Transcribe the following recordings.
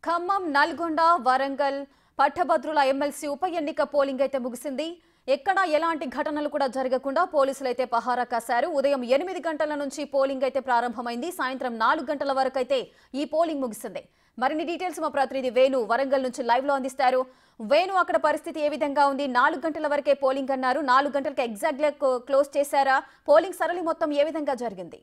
ఖమ్మం నల్గొండ వరంగల్ పట్టభద్రుల ఎమ్మెల్సీ ఉప ఎన్నిక పోలింగ్ అయితే ముగిసింది ఎక్కడా ఎలాంటి ఘటనలు కూడా జరగకుండా పోలీసులు అయితే పహారా కాశారు ఉదయం ఎనిమిది గంటల నుంచి పోలింగ్ అయితే ప్రారంభమైంది సాయంత్రం నాలుగు గంటల వరకు అయితే ఈ పోలింగ్ ముగిసింది మరిన్ని డీటెయిల్స్ మా ప్రతినిధి వేణు వరంగల్ నుంచి లైవ్ లో అందిస్తారు వేణు అక్కడ పరిస్థితి ఏ విధంగా ఉంది నాలుగు గంటల వరకే పోలింగ్ అన్నారు నాలుగు గంటలకు ఎగ్జాక్ట్ గా క్లోజ్ చేశారా పోలింగ్ సరళి మొత్తం ఏ విధంగా జరిగింది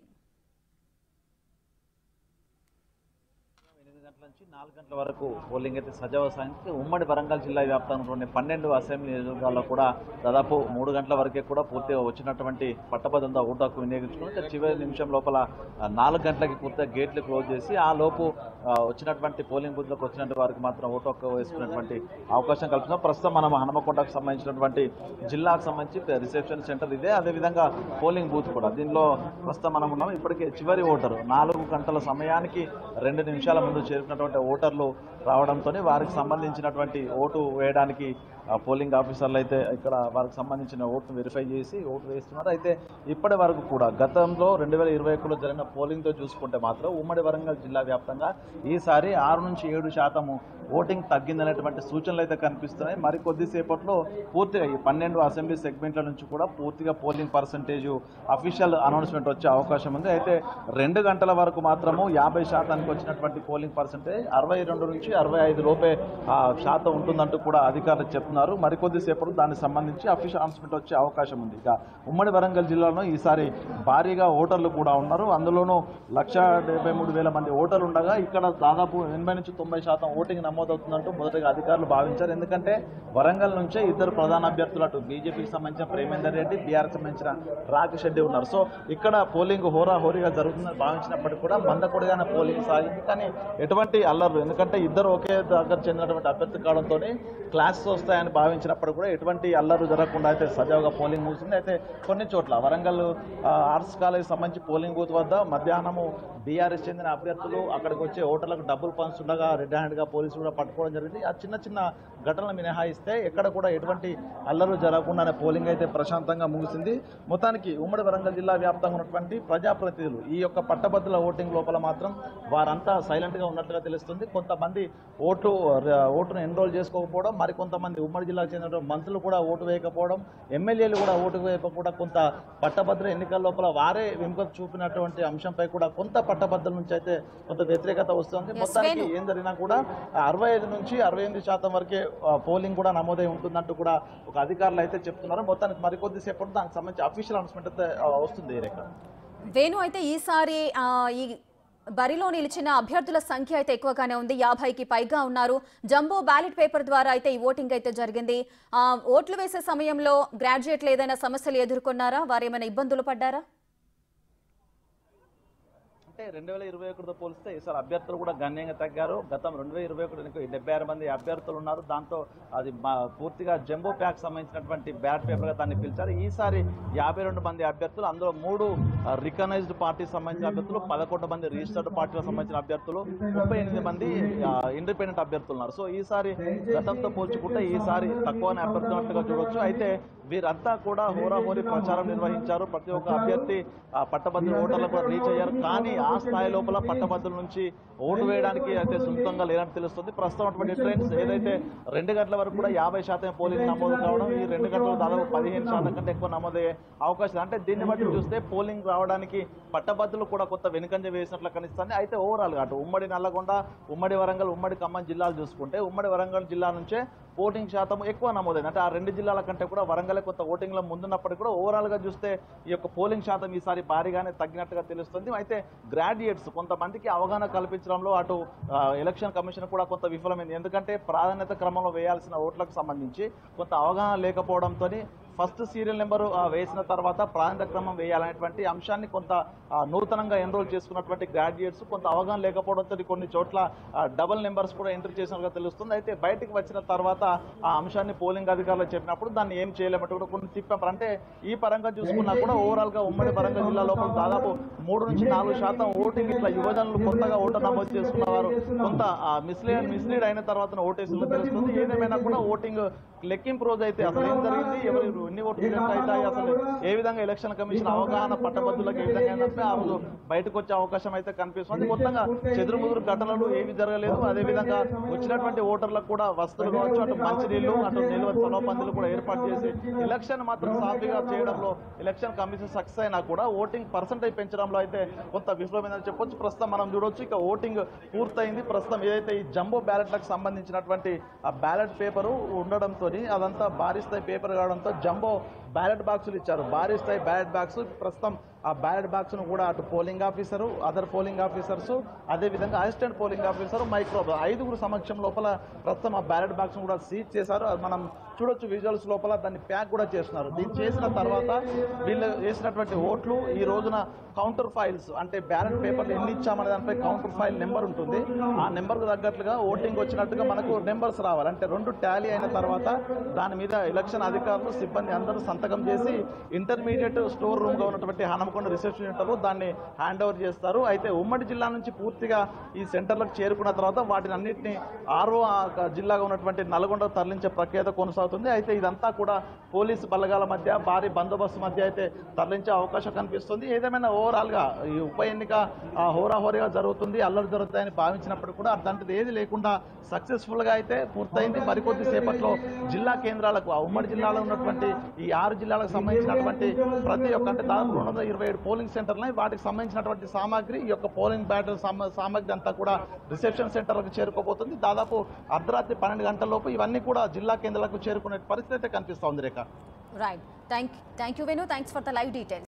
ఎనిమిది గంటల నుంచి నాలుగు గంటల వరకు పోలింగ్ అయితే సజావ సాగించి ఉమ్మడి వరంగల్ జిల్లా వ్యాప్తంగా పన్నెండు అసెంబ్లీ నియోజకవర్గాల్లో కూడా దాదాపు మూడు గంటల వరకే కూడా పూర్తిగా వచ్చినటువంటి పట్టభద్రత ఓటు హక్కు వినియోగించుకుని ఇక చివరి నిమిషం లోపల ఆ, నాలుగు గంటలకి పూర్తిగా గేట్లు క్లోజ్ చేసి ఆ లోపు ఆ, వచ్చినటువంటి పోలింగ్ బూత్లకు వచ్చినటువంటి వారికి మాత్రం ఓటు హక్కు వేసుకునేటువంటి అవకాశం కల్పిస్తున్నాం ప్రస్తుతం మనం హనుమకొండకు సంబంధించినటువంటి జిల్లాకు సంబంధించి రిసెప్షన్ సెంటర్ ఇదే అదేవిధంగా పోలింగ్ బూత్ కూడా దీనిలో ప్రస్తుతం మనం ఉన్నాం ఇప్పటికే చివరి ఓటరు నాలుగు గంటల సమయానికి రెండు నిమిషాల ముందు చేరుకున్నటువంటి ఓటర్లు రావడంతో వారికి సంబంధించినటువంటి ఓటు వేయడానికి ఆ, పోలింగ్ ఆఫీసర్లు అయితే ఇక్కడ వారికి సంబంధించిన ఓటును వెరిఫై చేసి ఓటు వేస్తున్నారు అయితే ఇప్పటి వరకు కూడా గతంలో రెండు వేల ఇరవై ఒకటిలో జరిగిన పోలింగ్తో చూసుకుంటే మాత్రం ఉమ్మడి వరంగల్ జిల్లా వ్యాప్తంగా ఈసారి ఆరు నుంచి ఏడు శాతము ఓటింగ్ తగ్గిందనేటువంటి సూచనలు అయితే కనిపిస్తున్నాయి మరి కొద్దిసేపట్లో పూర్తిగా ఈ పన్నెండు అసెంబ్లీ సెగ్మెంట్ల నుంచి కూడా పూర్తిగా పోలింగ్ పర్సంటేజ్ అఫీషియల్ అనౌన్స్మెంట్ వచ్చే అవకాశం ఉంది అయితే రెండు గంటల వరకు మాత్రము యాభై శాతానికి వచ్చినటువంటి పోలింగ్ పర్సంటేజ్ అరవై రెండు నుంచి అరవై ఐదు లోపే ఆ, శాతం ఉంటుందంటూ కూడా అధికారులు చెప్తున్నారు మరికొద్దిసేపట్లో దానికి సంబంధించి అఫీషియల్ అనౌన్స్మెంట్ వచ్చే అవకాశం ఉంది ఇక ఉమ్మడి వరంగల్ జిల్లాలో ఈసారి భారీగా ఓటర్లు కూడా ఉన్నారు అందులోనూ లక్ష డెబ్బై మూడు వేల మంది ఓటర్లు ఉండగా ఇక్కడ దాదాపు ఎనభై నుంచి తొంభై శాతం ఓటింగ్ నమోదవుతుందంటూ మొదటగా అధికారులు భావించారు ఎందుకంటే వరంగల్ నుంచే ఇద్దరు ప్రధాన అభ్యర్థులు అటు బీజేపీకి సంబంధించిన ప్రేమేందర్ రెడ్డి బీఆర్కి సంబంధించిన రాకేష్ రెడ్డి ఉన్నారు సో ఇక్కడ పోలింగ్ హోరా హోరీగా జరుగుతుందని భావించినప్పటికీ కూడా మందకొడిగానే పోలింగ్ సాగింది కానీ ఎటువంటి అల్లర్లు ఎందుకంటే ఇద్దరు ఒకే దగ్గర చెందినటువంటి అభ్యర్థి కావడంతో క్లాసెస్ వస్తాయని భావించినప్పుడు కూడా ఎటువంటి అల్లర్లు జరగకుండా అయితే సజావుగా పోలింగ్ ముగిసింది అయితే కొన్ని చోట్ల వరంగల్ ఆ, ఆర్ట్స్ కాలేజ్ సంబంధించి పోలింగ్ బూత్ వద్ద మధ్యాహ్నము బీఆర్ఎస్ చెందిన అభ్యర్థులు అక్కడికి వచ్చే ఓటర్లకు డబ్బులు పంచుండగా రెడ్ హ్యాండ్గా పోలీసులు కూడా పట్టుకోవడం జరిగింది ఆ చిన్న చిన్న ఘటనలు మినహాయిస్తే ఎక్కడ కూడా ఎటువంటి అల్లర్లు జరగకుండానే పోలింగ్ అయితే ప్రశాంతంగా ముగిసింది మొత్తానికి ఉమ్మడి వరంగల్ జిల్లా వ్యాప్తంగా ఉన్నటువంటి ప్రజాప్రతినిధులు ఈ యొక్క పట్టభద్రుల ఓటింగ్ లోపల మాత్రం వారంతా సైలెంట్గా ఉన్నట్లుగా తెలుస్తుంది కొంతమంది ఓటు ఓటును ఎన్రోల్ చేసుకోకపోవడం మరి కొంతమంది ఉమ్మడి జిల్లాకు చెందిన మంత్రులు కూడా ఓటు వేయకపోవడం ఎమ్మెల్యేలు కూడా ఓటు వేయకపోవడం కొంత పట్టభద్ర ఎన్నికల లోపల వారే విముఖత చూపినటువంటి అంశంపై కూడా కొంత పట్టభద్రుల నుంచి అయితే కొంత వ్యతిరేకత వస్తుంది Yes, మొత్తానికి వేణు. ఏం జరిగినా కూడా అరవై ఐదు నుంచి అరవై ఎనిమిది శాతం వరకే ఆ, పోలింగ్ కూడా నమోదై ఉంటుందంటూ కూడా ఒక అధికారులు అయితే చెప్తున్నారు మొత్తానికి మరికొద్ది సేపటి దానికి సంబంధించి అఫీషియల్ అనౌన్స్మెంట్ అయితే ఆ, వస్తుంది ఈ రేఖ వేణు అయితే ఈసారి ఆ, ఈ బరిలో నిలిచిన అభ్యర్థుల సంఖ్య అయితే ఎక్కువగానే ఉంది యాభైకి పైగా ఉన్నారు జంబో బ్యాలెట్ పేపర్ ద్వారా అయితే ఈ ఓటింగ్ అయితే జరిగింది ఆ, ఓట్లు వేసే సమయంలో గ్రాడ్యుయేట్లు ఏదైనా సమస్యలు ఎదుర్కొన్నారా వారు ఏమైనా ఇబ్బందులు పడ్డారా అంటే రెండు వేల ఇరవై ఒకటితో పోలిస్తే ఈసారి అభ్యర్థులు కూడా గణనీయంగా తగ్గారు గతం రెండు వేల ఇరవై ఒకటి డెబ్బై ఆరు మంది అభ్యర్థులు ఉన్నారు దాంతో అది మా- పూర్తిగా జంబో ప్యాక్ సంబంధించినటువంటి బ్యాట్ పేపర్గా దాన్ని పిలిచారు ఈసారి యాభై రెండు మంది అభ్యర్థులు అందులో మూడు రికగ్నైజ్డ్ పార్టీ సంబంధించిన అభ్యర్థులు పదకొండు మంది రిజిస్టర్డ్ పార్టీలకు సంబంధించిన అభ్యర్థులు ముప్పై ఎనిమిది మంది ఇండిపెండెంట్ అభ్యర్థులు ఉన్నారు సో ఈసారి గతంతో పోల్చుకుంటే ఈసారి తక్కువనే అభ్యర్థులున్నట్టుగా చూడొచ్చు అయితే వీరంతా కూడా హోరాహోరీ ప్రచారం నిర్వహించారు ప్రతి ఒక్క అభ్యర్థి ఆ, పట్టభద్రుల ఓటర్లు కూడా రీచ్ అయ్యారు కానీ ఆ స్థాయి లోపల పట్టభద్రుల నుంచి ఓటు వేయడానికి అయితే సున్నితంగా లేనని తెలుస్తుంది ప్రస్తుతం ఉన్నటువంటి ట్రెండ్స్ ఏదైతే రెండు గంటల వరకు కూడా యాభై శాతం పోలింగ్ నమోదు కావడం ఈ రెండు గంటలు దాదాపు పదిహేను శాతం కంటే ఎక్కువ నమోదయ్యే అవకాశం అంటే దీన్ని బట్టి చూస్తే పోలింగ్ రావడానికి పట్టభద్రులు కూడా కొత్త వెనుకంజ వేసినట్లు కనిపిస్తుంది అయితే ఓవరాల్ గా అటు ఉమ్మడి నల్లగొండ ఉమ్మడి వరంగల్ ఉమ్మడి ఖమ్మం జిల్లాలు చూసుకుంటే ఉమ్మడి వరంగల్ జిల్లా నుంచే ఓటింగ్ శాతం ఎక్కువ నమోదైంది అంటే ఆ రెండు జిల్లాల కంటే కూడా వరంగల్ కొంత ఓటింగ్ లో ముందున్నప్పటికీ కూడా ఓవరాల్ గా చూస్తే ఈ యొక్క పోలింగ్ శాతం ఈసారి భారీగానే తగ్గినట్టుగా తెలుస్తుంది అయితే గ్రాడ్యుయేట్స్ కొంతమందికి అవగాహన కల్పించడంలో అటు ఆ, ఎలక్షన్ కమిషన్ కూడా కొంత విఫలమైంది ఎందుకంటే ప్రాధాన్యత క్రమంలో వేయాల్సిన ఓట్లకు సంబంధించి కొంత అవగాహన లేకపోవడంతో ఫస్ట్ సీరియల్ నెంబర్ వేసిన తర్వాత ప్రాధాన్యత క్రమం వేయాలనేటువంటి అంశాన్ని కొంత ఆ, నూతనంగా ఎన్రోల్ చేసుకున్నటువంటి గ్రాడ్యుయేట్స్ కొంత అవగాహన లేకపోవడంతో కొన్ని చోట్ల డబుల్ నెంబర్స్ కూడా ఎంటర్ చేసినట్టుగా తెలుస్తుంది అయితే బయటికి వచ్చిన తర్వాత ఆ అంశాన్ని పోలింగ్ అధికారులు చెప్పినప్పుడు దాన్ని ఏం చేయలేమంటే కూడా కొన్ని తిప్పారు అంటే ఈ పరంగా చూసుకున్నా కూడా ఓవరాల్ గా ఉమ్మడి వరంగల్ జిల్లా లోపల దాదాపు మూడు నుంచి నాలుగు శాతం ఓటింగ్ ఇట్లా యువజనులు కొత్తగా ఓటు నమోదు చేసుకున్న వారు కొంత మిస్లీడ్ మిస్లీడ్ అయిన తర్వాత ఓటేసినట్లు తెలుస్తుంది ఏదేమైనా కూడా ఓటింగ్ లెక్కింపు రోజు అయితే అసలు ఏం జరిగింది ఎవరు ఓట్లు ఎన్ని ఓట్లు రిజెక్ట్ అవుతాయి అసలు ఏ విధంగా ఎలక్షన్ కమిషన్ అవగాహన పట్టభద్రులకు ఏ విధంగా ఏంటంటే ఆ రోజు బయటకు వచ్చే అవకాశం అయితే కనిపిస్తుంది మొత్తంగా చెదురుముదురు ఘటనలు ఏవి జరగలేదు అదే విధంగా వచ్చినటువంటి ఓటర్లకు కూడా వస్తువులు కావచ్చు అటు మంచినీళ్లు అటు నిల్వ చొలవ పందులు కూడా ఏర్పాటు చేసి ఎలక్షన్ మాత్రం సాఫీగా చేయడంలో ఎలక్షన్ కమిషన్ సక్సెస్ అయినా కూడా ఓటింగ్ పర్సంటేజ్ పెంచడంలో అయితే కొంత విఫలమైందని చెప్పొచ్చు ప్రస్తుతం మనం చూడొచ్చు ఇక ఓటింగ్ పూర్తయింది ప్రస్తుతం ఏదైతే ఈ జంబో బ్యాలెట్లకు సంబంధించినటువంటి ఆ బ్యాలెట్ పేపరు ఉండడంతో అదంతా భారీ స్థాయి పేపర్ కావడంతో జంబో బ్యాలెట్ బాక్సులు ఇచ్చారు భారీ స్థాయి బ్యాలెట్ బాక్స్ ప్రస్తుతం ఆ బ్యాలెట్ బాక్స్ ను కూడా అటు polling officer other polling officers అదేవిధంగా అసిస్టెంట్ పోలింగ్ ఆఫీసర్ మైక్రో ఐదుగురు సమక్షం లోపల ప్రస్తుతం ఆ బ్యాలెట్ బాక్స్ కూడా సీజ్ చేశారు అది మనం చూడొచ్చు విజువల్స్ లోపల దాన్ని ప్యాక్ కూడా చేస్తున్నారు దీన్ని చేసిన తర్వాత వీళ్ళు వేసినటువంటి ఓట్లు ఈ రోజున కౌంటర్ ఫైల్స్ అంటే బ్యాలెట్ పేపర్లు ఎన్ని ఇచ్చామనే దానిపై కౌంటర్ ఫైల్ నెంబర్ ఉంటుంది ఆ నెంబర్కు తగ్గట్లుగా ఓటింగ్ వచ్చినట్టుగా మనకు నెంబర్స్ రావాలి అంటే రెండు టాలీ అయిన తర్వాత దాని మీద ఎలక్షన్ అధికారులు సిబ్బంది అందరూ సంతకం చేసి ఇంటర్మీడియట్ స్టోర్ రూమ్ గా ఉన్నటువంటి హనమకొండ రిసెప్షన్ సెంటర్లో దాన్ని హ్యాండ్ ఓవర్ చేస్తారు అయితే ఉమ్మడి జిల్లా నుంచి పూర్తిగా ఈ సెంటర్లకు చేరుకున్న తర్వాత వాటిని అన్నింటినీ ఆరో జిల్లాగా ఉన్నటువంటి నల్గొండ తరలించే ప్రక్రియ కొనసాగుతుంది అయితే ఇదంతా కూడా పోలీసు బలగాల మధ్య భారీ బందోబస్తు మధ్య అయితే తరలించే అవకాశం కనిపిస్తుంది ఏదేమైనా ఓవరాల్ గా ఈ ఉప ఎన్నిక ఆ, హోరాహోరీగా జరుగుతుంది అల్లరి జరుగుతాయని భావించినప్పుడు కూడా అట్లాంటిది ఏది లేకుండా సక్సెస్ఫుల్ గా అయితే పూర్తయింది మరికొద్ది సేపట్లో జిల్లా కేంద్రాలకు ఆ ఉమ్మడి జిల్లాలో ఉన్నటువంటి ఈ ఆరు జిల్లాలకు సంబంధించినటువంటి ప్రతి ఒక్క అంటే దాదాపు రెండు వందల ఇరవై ఏడు పోలింగ్ సెంటర్లు వాటికి సంబంధించినటువంటి సామాగ్రి ఈ యొక్క పోలింగ్ బ్యాటర్ సామాగ్రి అంతా కూడా రిసెప్షన్ సెంటర్లకు చేరుకోబోతుంది దాదాపు అర్ధరాత్రి పన్నెండు గంటల లోపు ఇవన్నీ కూడా జిల్లా కేంద్రాలకు చేరుకునే పరిస్థితి అయితే కనిపిస్తోంది Rekha right thank thank you Venu thanks for the live details